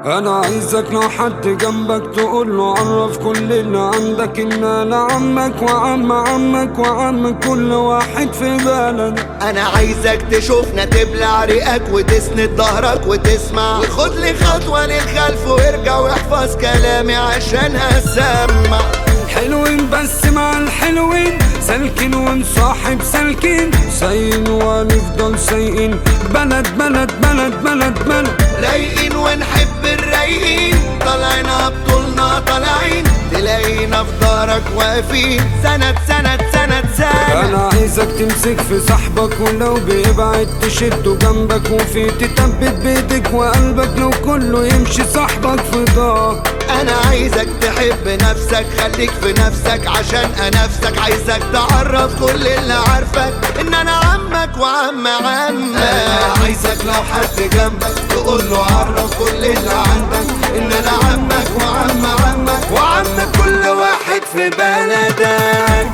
انا عايزك لو حد جنبك تقول له عرف كل اللي عندك ان انا عمك وعم عمك وعم كل واحد في بلد انا عايزك تشوفنا تبلع ريقك وتسند ظهرك وتسمع وخد لي خطوة للخلف وارجع واحفظ كلامي عشان هسمع حلوين بس مع الحلوين سالكين ونصاحب سالكين سايقين ونفضل سايقين بلد بلد بلد بلد بلد رايقين ونحب الرايقين طالعين بطولنا طالعين تلاقينا في دارك واقفين سند سند سند سند انا عايزك تمسك في صاحبك ولو بيبعد تشده جنبك وفي تثبت بيدك وقلبك لو كله يمشي صاحبك في ضهرك انا عايزك تحب نفسك خليك في نفسك عشان انافسك عايزك تعرف كل اللي عارفك ان انا عمك وعم عمك انا عايزك لو حد جنبك تقول له عرف كل اللي عندك ان انا عمك وعم عمك وعم كل واحد في بلدك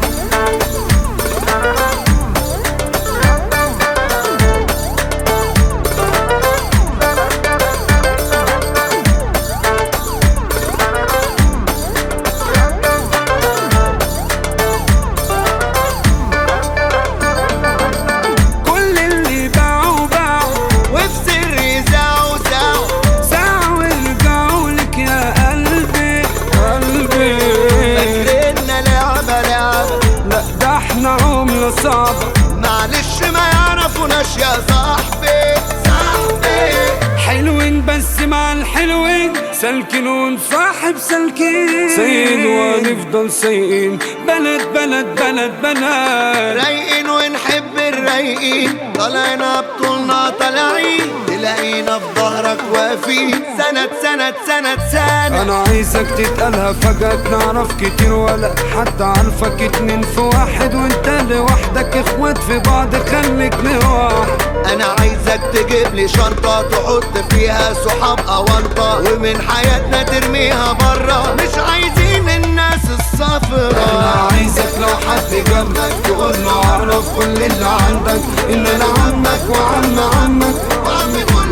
كل اللي باعوا باعوا وفي سر زعوا زعوا ساعة ورجعوا لك يا قلبي قلبي فاكرنا لعبة لعبة لا ده احنا عملة صعبة معلش ما يعرفوناش يا صاحبي صاحبي حلوين بس مع الحلوين سالكين ونصاحب سالكين سايقين ونفضل سايقين بلد بلد بلد بلد رايقين ونحب الرايقين طالعنا بطولنا طالعين تلاقينا في ظهرك واقفين سند سند سند سند انا عايزك تتقالها فجأة نعرف كتير ولا حد عارفك اتنين في واحد وانت لوحدك اخوات في بعض خليك لوحدك انا عايزك تجيب لي شنطة تحط فيها صحاب اونطة ومن حياتنا ترميها برا مش عايزين الناس انا الصفرا عايزك لو حد جنبك تقول له اعرف كل اللي عندك ان انا عمك وعم عمك وعم كل